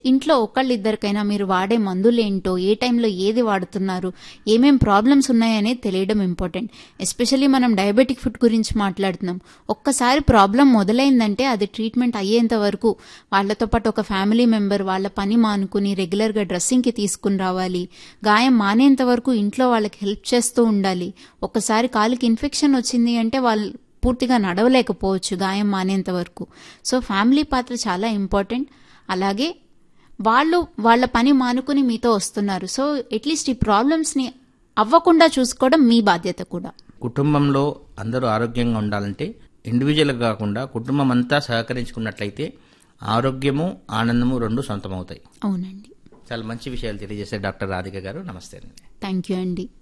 ఇంట్లో ఒకళ్ళిద్దరికైనా మీరు వాడే మందులేంటో ఏ టైంలో ఏది వాడుతున్నారు ఏమేం ప్రాబ్లమ్స్ ఉన్నాయనేది తెలియడం ఇంపార్టెంట్ ఎస్పెషల్లీ మనం డయాబెటిక్ ఫుడ్ గురించి మాట్లాడుతున్నాం ఒక్కసారి ప్రాబ్లం మొదలైందంటే అది ట్రీట్మెంట్ అయ్యేంత వరకు వాళ్ళతో పాటు ఒక ఫ్యామిలీ మెంబర్ వాళ్ళ పని మానుకుని రెగ్యులర్గా డ్రెస్సింగ్కి తీసుకుని రావాలి గాయం మానేంత వరకు ఇంట్లో వాళ్ళకి హెల్ప్ చేస్తూ ఉండాలి ఒకసారి కాలుకి ఇన్ఫెక్షన్ వచ్చింది అంటే వాళ్ళు పూర్తిగా నడవలేకపోవచ్చు గాయం మానేంత వరకు సో ఫ్యామిలీ పాత్ర చాలా ఇంపార్టెంట్ అలాగే వాళ్ళు వాళ్ళ పని మానుకుని మీతో వస్తున్నారు సో అట్లీస్ట్ ఈ ప్రాబ్లమ్స్ని అవ్వకుండా చూసుకోవడం మీ బాధ్యత కూడా కుటుంబంలో అందరూ ఆరోగ్యంగా ఉండాలంటే ఇండివిజువల్ కాకుండా కుటుంబం అంతా సహకరించుకున్నట్లయితే ఆరోగ్యము ఆనందము రెండు సొంతమవుతాయి అవునండి చాలా మంచి విషయాలు తెలియజేశారు డాక్టర్ రాధిక గారు నమస్తే అండి థ్యాంక్ యూ అండి